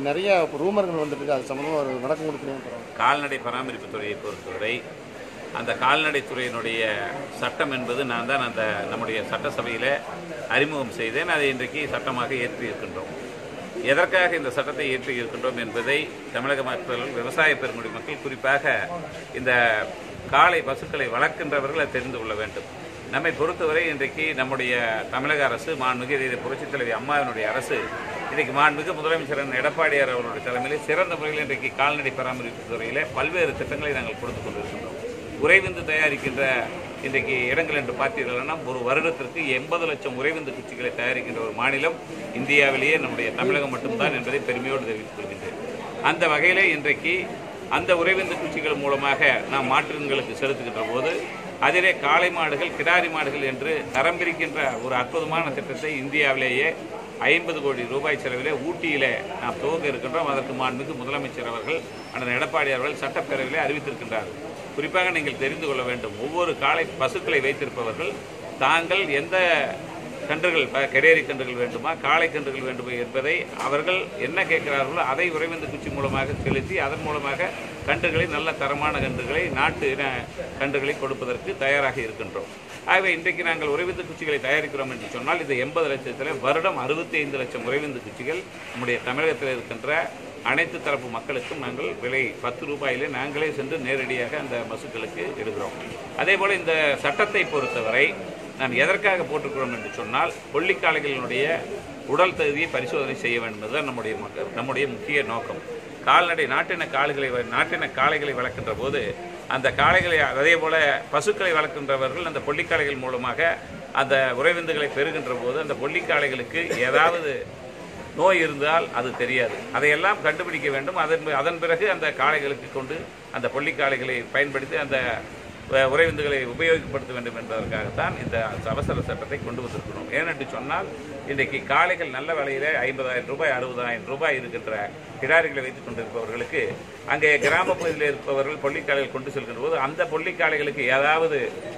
நிறைய ரூமர்கள் வந்துட்டு இருக்கு அது சம்மந்தமாக ஒரு விளக்கம் கொடுக்கணும் கால்நடை பராமரிப்பு துறையை பொறுத்தவரை அந்த கால்நடை துறையினுடைய சட்டம் என்பது நான் தான் அந்த நம்முடைய சட்டசபையில் அறிமுகம் செய்தேன் அதை இன்றைக்கு சட்டமாக ஏற்றி இருக்கின்றோம் எதற்காக இந்த சட்டத்தை ஏற்றி இருக்கின்றோம் என்பதை தமிழக மக்கள் விவசாய பெருங்குடி மக்கள் குறிப்பாக இந்த காளை பசுக்களை வளர்க்கின்றவர்கள் அதை தெரிந்து கொள்ள வேண்டும் நம்மை பொறுத்தவரை இன்றைக்கு நம்முடைய தமிழக அரசு மாண்புமிகு இதை புரட்சித் தலைவி அம்மாவினுடைய அரசு இன்றைக்கு மாண்புமிகு முதலமைச்சர் எடப்பாடியார் அவர்களுடைய தலைமையில் சிறந்த முறையில் இன்றைக்கு கால்நடை பராமரிப்பு துறையில் பல்வேறு திட்டங்களை நாங்கள் கொடுத்து கொண்டிருக்கின்றோம் உறைவிந்து தயாரிக்கின்ற இன்றைக்கு இடங்கள் என்று பார்த்தீர்கள்னா ஒரு வருடத்திற்கு எண்பது லட்சம் உறைவிந்து குச்சிகளை தயாரிக்கின்ற ஒரு மாநிலம் இந்தியாவிலேயே நம்முடைய தமிழகம் மட்டும்தான் என்பதை பெருமையோடு தெரிவித்துக் கொள்கின்றேன் அந்த வகையிலே இன்றைக்கு அந்த உறைவிந்து குச்சிகள் மூலமாக நாம் மாற்றுங்களுக்கு செலுத்துகின்ற போது அதிலே காளை மாடுகள் கிடாரி மாடுகள் என்று தரம் பிரிக்கின்ற ஒரு அற்புதமான திட்டத்தை இந்தியாவிலேயே ஐம்பது கோடி ரூபாய் செலவிலே ஊட்டியிலே நாம் துவங்க இருக்கின்றோம் அதற்கு மாண்புமிகு முதலமைச்சர் அவர்கள் அண்ணன் எடப்பாடி அவர்கள் சட்டப்பேரவையிலே அறிவித்திருக்கின்றார்கள் குறிப்பாக நீங்கள் தெரிந்து கொள்ள வேண்டும் ஒவ்வொரு காளை பசுக்களை வைத்திருப்பவர்கள் தாங்கள் எந்த கன்றுகள் ப- கெடேரி கன்றுகள் வேண்டுமா காளை கன்றுகள் வேண்டுமா என்பதை அவர்கள் என்ன கேட்கிறார்களோ அதை உறைவிந்து குச்சி மூலமாக செலுத்தி அதன் மூலமாக கன்றுகளை நல்ல தரமான கன்றுகளை நாட்டு இன கன்றுகளை கொடுப்பதற்கு தயாராக இருக்கின்றோம் ஆகவே இன்றைக்கு நாங்கள் உறைவிந்து குச்சிகளை தயாரிக்கிறோம் என்று சொன்னால் இந்த எண்பது லட்சத்தில் வருடம் அறுபத்தி ஐந்து லட்சம் உறைவிந்து குச்சிகள் நம்முடைய தமிழகத்தில் இருக்கின்ற அனைத்து தரப்பு மக்களுக்கும் நாங்கள் விலை பத்து ரூபாயிலே நாங்களே சென்று நேரடியாக அந்த பசுக்களுக்கு எடுக்கிறோம் அதே போல் இந்த சட்டத்தை பொறுத்தவரை நாம் எதற்காக போட்டிருக்கிறோம் என்று சொன்னால் கொல்லிக்காளைகளினுடைய உடல் தகுதியை பரிசோதனை செய்ய வேண்டும் என்பதுதான் நம்முடைய மக்க- நம்முடைய முக்கிய நோக்கம் கால்நடை நாட்டின காளைகளை வ- நாட்டின காளைகளை வளர்க்கின்ற போது அந்த காளைகளை அதே போல பசுக்களை வளர்க்கின்றவர்கள் அந்த பொல்லிக்காளைகள் மூலமாக அந்த உறைவிந்துகளை பெறுகின்ற போது அந்த பொல்லிக்காளைகளுக்கு ஏதாவது நோய் இருந்தால் அது தெரியாது அதையெல்லாம் கண்டுபிடிக்க வேண்டும் அதன் அதன் பிறகு அந்த காளைகளுக்கு கொண்டு அந்த பொல்லிக்காளைகளை பயன்படுத்தி அந்த அஹ், உறைவிந்துகளை உபயோகப்படுத்த வேண்டும் என்பதற்காகத்தான் இந்த அவசர சட்டத்தை கொண்டு வந்திருக்கிறோம் ஏனென்று சொன்னால் இன்றைக்கு காளைகள் நல்ல விலையிலே ஐம்பதாயிரம் ரூபாய் அறுபதாயிரம் ரூபாய் இருக்கின்ற கிடாரிகளை வைத்துக் கொண்டிருப்பவர்களுக்கு அங்கே கிராம பகுதியில் இருப்பவர்கள் பொல்லிக்காளைகள் கொண்டு செல்கின்ற போது அந்த பொல்லிக்காளைகளுக்கு ஏதாவது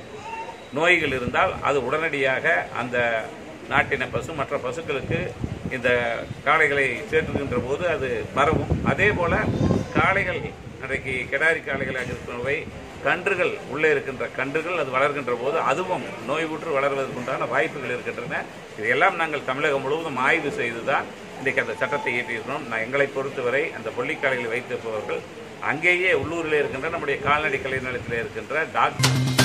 நோய்கள் இருந்தால் அது உடனடியாக அந்த நாட்டின பசு மற்ற பசுக்களுக்கு இந்த காளைகளை சேர்த்துக்கின்ற போது அது பரவும் அதே போல காளைகள் இன்றைக்கு கிடாரி காளைகளாக இருக்கிறவை கன்றுகள் உள்ளே இருக்கின்ற கன்றுகள் அது வளர்கின்ற போது அதுவும் நோய் உற்று வளர்வதற்குண்டான வாய்ப்புகள் இருக்கின்றன இதையெல்லாம் நாங்கள் தமிழகம் முழுவதும் ஆய்வு செய்துதான் இன்றைக்கு அந்த சட்டத்தை இயற்றியிருக்கிறோம் நான் எங்களை பொறுத்தவரை அந்த பொல்லிக்காளைகளை வைத்திருப்பவர்கள் அங்கேயே உள்ளூரிலே இருக்கின்ற நம்முடைய கால்நடை கலை நிலையத்தில் இருக்கின்ற டாக்டர்